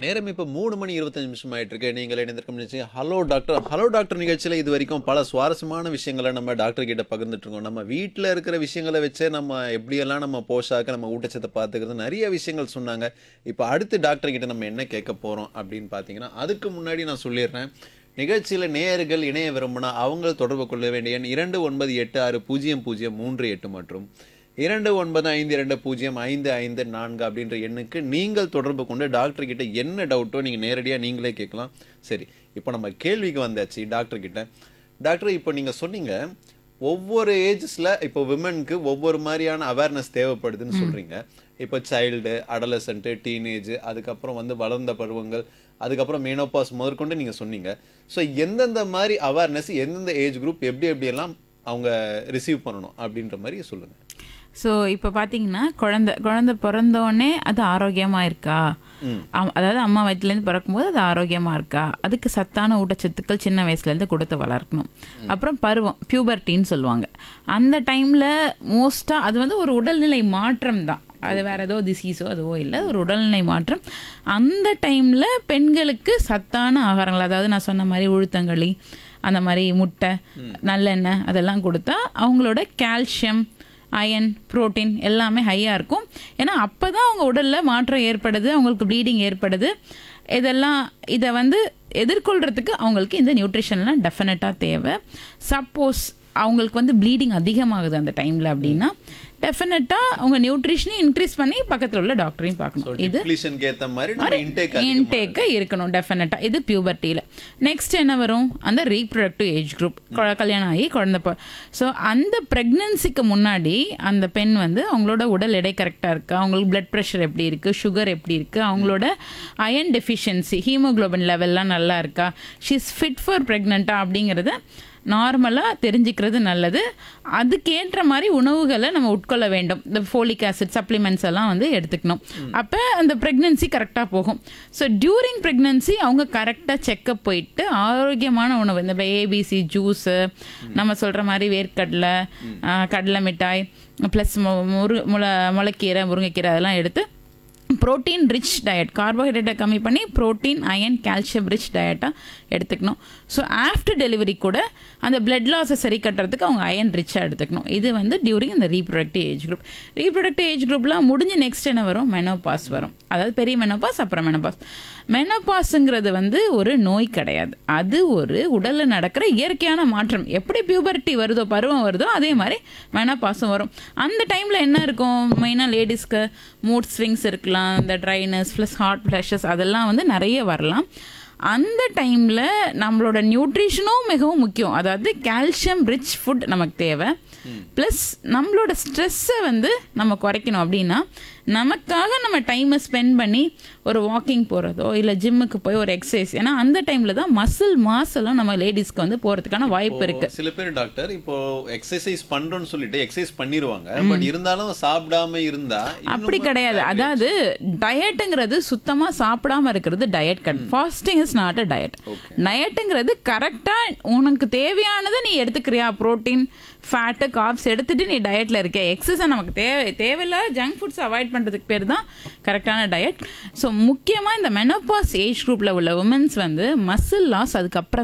நேரம் இப்போ மூணு மணி இருபத்தஞ்சு நிமிஷம் ஆயிட்டு இருக்கு நீங்கள் இணைந்திருக்கும் நிகழ்ச்சி ஹலோ டாக்டர் ஹலோ டாக்டர் நிகழ்ச்சியில் இது வரைக்கும் பல சுவாரஸ்யமான விஷயங்களை நம்ம டாக்டர் கிட்ட பகிர்ந்துட்டு இருக்கோம் நம்ம வீட்டில் இருக்கிற விஷயங்களை வச்சே நம்ம எப்படியெல்லாம் நம்ம போஷாக்க நம்ம ஊட்டச்சத்தை பார்த்துக்கிறது நிறைய விஷயங்கள் சொன்னாங்க இப்போ அடுத்து டாக்டர் கிட்ட நம்ம என்ன கேட்க போகிறோம் அப்படின்னு பார்த்தீங்கன்னா அதுக்கு முன்னாடி நான் சொல்லிடுறேன் நிகழ்ச்சியில் நேயர்கள் இணைய விரும்பினா அவங்க தொடர்பு கொள்ள வேண்டிய எண் இரண்டு ஒன்பது எட்டு ஆறு பூஜ்ஜியம் பூஜ்ஜியம் மூன்று எட்டு மற்றும் இரண்டு ஒன்பது ஐந்து இரண்டு பூஜ்ஜியம் ஐந்து ஐந்து நான்கு அப்படின்ற எண்ணுக்கு நீங்கள் தொடர்பு கொண்டு டாக்டர் கிட்ட என்ன டவுட்டோ நீங்கள் நேரடியாக நீங்களே கேட்கலாம் சரி இப்போ நம்ம கேள்விக்கு வந்தாச்சு டாக்டர் கிட்ட டாக்டர் இப்போ நீங்கள் சொன்னீங்க ஒவ்வொரு ஏஜஸில் இப்போ விமனுக்கு ஒவ்வொரு மாதிரியான அவேர்னஸ் தேவைப்படுதுன்னு சொல்கிறீங்க இப்போ சைல்டு அடலசன்ட்டு டீனேஜ் அதுக்கப்புறம் வந்து வளர்ந்த பருவங்கள் அதுக்கப்புறம் மேனோபாஸ் முதற்கொண்டு நீங்கள் சொன்னீங்க ஸோ எந்தெந்த மாதிரி அவேர்னஸ் எந்தெந்த ஏஜ் குரூப் எப்படி எப்படியெல்லாம் அவங்க ரிசீவ் பண்ணணும் அப்படின்ற மாதிரி சொல்லுங்கள் ஸோ இப்போ பார்த்தீங்கன்னா குழந்தை குழந்தை பிறந்தோடனே அது ஆரோக்கியமாக இருக்கா அம்- அதாவது அம்மா வயிற்றுலேருந்து பிறக்கும்போது அது ஆரோக்கியமாக இருக்கா அதுக்கு சத்தான ஊட்டச்சத்துக்கள் சின்ன வயசுலேருந்து கொடுத்து வளர்க்கணும் அப்புறம் பருவம் பியூபர்ட்டின்னு சொல்லுவாங்க அந்த டைமில் மோஸ்ட்டாக அது வந்து ஒரு உடல்நிலை மாற்றம் தான் அது வேற ஏதோ டிசீஸோ அதுவோ இல்லை ஒரு உடல்நிலை மாற்றம் அந்த டைமில் பெண்களுக்கு சத்தான ஆகாரங்கள் அதாவது நான் சொன்ன மாதிரி உளுத்தங்களி அந்த மாதிரி முட்டை நல்லெண்ணெய் அதெல்லாம் கொடுத்தா அவங்களோட கால்சியம் அயன் புரோட்டீன் எல்லாமே ஹையாக இருக்கும் ஏன்னா அப்போ தான் அவங்க உடலில் மாற்றம் ஏற்படுது அவங்களுக்கு ப்ளீடிங் ஏற்படுது இதெல்லாம் இதை வந்து எதிர்கொள்கிறதுக்கு அவங்களுக்கு இந்த நியூட்ரிஷன்லாம் டெஃபினட்டாக தேவை சப்போஸ் அவங்களுக்கு வந்து ப்ளீடிங் அதிகமாகுது அந்த டைமில் அப்படின்னா டெஃபினட்டாக அவங்க நியூட்ரிஷனையும் இன்க்ரீஸ் பண்ணி பக்கத்தில் உள்ள டாக்டரையும் பார்க்கணும் இது டிப்ளீஷனுக்கு ஏற்ற மாதிரி நம்ம இன்டேக் இன்டேக்கு இருக்கணும் டெஃபினட்டா இது பியூபர்ட்டியில் நெக்ஸ்ட் என்ன வரும் அந்த ரீப்ரொடக்டிவ் ஏஜ் குரூப் கல்யாணம் ஆகி குழந்தை ஸோ அந்த ப்ரெக்னன்சிக்கு முன்னாடி அந்த பெண் வந்து அவங்களோட உடல் எடை கரெக்டாக இருக்கா அவங்களுக்கு பிளட் ப்ரெஷர் எப்படி இருக்குது சுகர் எப்படி இருக்குது அவங்களோட அயன் டெஃபிஷியன்சி ஹீமோகுளோபின் லெவல்லாம் நல்லா இருக்கா ஷீஸ் ஃபிட் ஃபார் ப்ரெக்னெண்ட்டா அப்படிங்கிறத நார்மலாக தெரிஞ்சுக்கிறது நல்லது அதுக்கேற்ற மாதிரி உணவுகளை நம்ம உட்கொள்ள வேண்டும் இந்த ஃபோலிக் ஆசிட் சப்ளிமெண்ட்ஸ் எல்லாம் வந்து எடுத்துக்கணும் அப்போ அந்த ப்ரெக்னென்சி கரெக்டாக போகும் ஸோ டியூரிங் ப்ரெக்னென்சி அவங்க கரெக்டாக செக்கப் போயிட்டு ஆரோக்கியமான உணவு இந்த ஏபிசி ஜூஸு நம்ம சொல்கிற மாதிரி வேர்க்கடலை ஆ, கடலை மிட்டாய் ப்ளஸ் முரு முளை முளைக்கீரை முருங்கைக்கீரை அதெல்லாம் எடுத்து புரோட்டீன் ரிச் டயட் கார்போஹைட்ரேட்டை கம்மி பண்ணி புரோட்டீன் அயன் கால்சியம் ரிச் டயட்டாக எடுத்துக்கணும் ஸோ ஆஃப்டர் டெலிவரி கூட அந்த பிளட் லாஸை சரி கட்டுறதுக்கு அவங்க அயன் ரிச்சாக எடுத்துக்கணும் இது வந்து டியூரிங் இந்த reproductive age group reproductive age குரூப்லாம் முடிஞ்சு நெக்ஸ்ட் என்ன வரும் மெனோபாஸ் வரும் அதாவது பெரிய மெனோபாஸ் அப்புறம் மெனோபாஸ் மெனோபாஸுங்கிறது வந்து ஒரு நோய் கிடையாது அது ஒரு உடலில் நடக்கிற இயற்கையான மாற்றம் எப்படி பியூபர்ட்டி வருதோ பருவம் வருதோ அதே மாதிரி மெனோபாஸும் வரும் அந்த டைமில் என்ன இருக்கும் மெயினாக லேடிஸ்க்கு மூட் ஸ்விங்ஸ் இருக்கலாம் இந்த ட்ரைனஸ் ப்ளஸ் ஹார்ட் ஃப்ளஷஸ் அதெல்லாம் வந்து நிறைய வரலாம் அந்த டைமில் நம்மளோட நியூட்ரிஷனும் மிகவும் முக்கியம் அதாவது கால்சியம் ரிச் ஃபுட் நமக்கு தேவை ப்ளஸ் நம்மளோட ஸ்ட்ரெஸ்ஸை வந்து நம்ம குறைக்கணும் அப்படின்னா நமக்காக நம்ம டைமை ஸ்பெண்ட் பண்ணி ஒரு வாக்கிங் போகிறதோ இல்லை ஜிம்முக்கு போய் ஒரு எக்ஸசைஸ் ஏன்னா அந்த டைமில் தான் மசில் மாஸ் எல்லாம் நம்ம லேடிஸ்க்கு வந்து போகிறதுக்கான வாய்ப்பு இருக்குது சில பேர் டாக்டர் இப்போ எக்ஸசைஸ் பண்றோம்னு சொல்லிட்டு எக்ஸசைஸ் பண்ணிருவாங்க பட் இருந்தாலும் சாப்பிடாம இருந்தா இன்னும் அப்படி கிடையாது அதாவது டயட்டுங்கிறது சுத்தமா சாப்பிடாம இருக்கிறது டயட் கிடையாது fasting is not a diet டயட்டுங்கிறது கரெக்டா உனக்கு தேவையானதை நீ எடுத்துக்கிறியா புரோட்டீன் ஃபேட்டு காப்ஸ் எடுத்துட்டு நீ டயட்ல இருக்க எக்ஸசைஸ் நமக்கு தேவை தேவையில்லாத ஜங்க் ஃபுட்ஸ் அவாய்ட் பண்றதுக்கு பேர் தான் கரெக்டான டயட் ஸோ முக்கியமா இந்த மெனோபாஸ் ஏஜ் குரூப்ல உள்ள உமன்ஸ் வந்து மசில் லாஸ் அதுக்கப்புறம்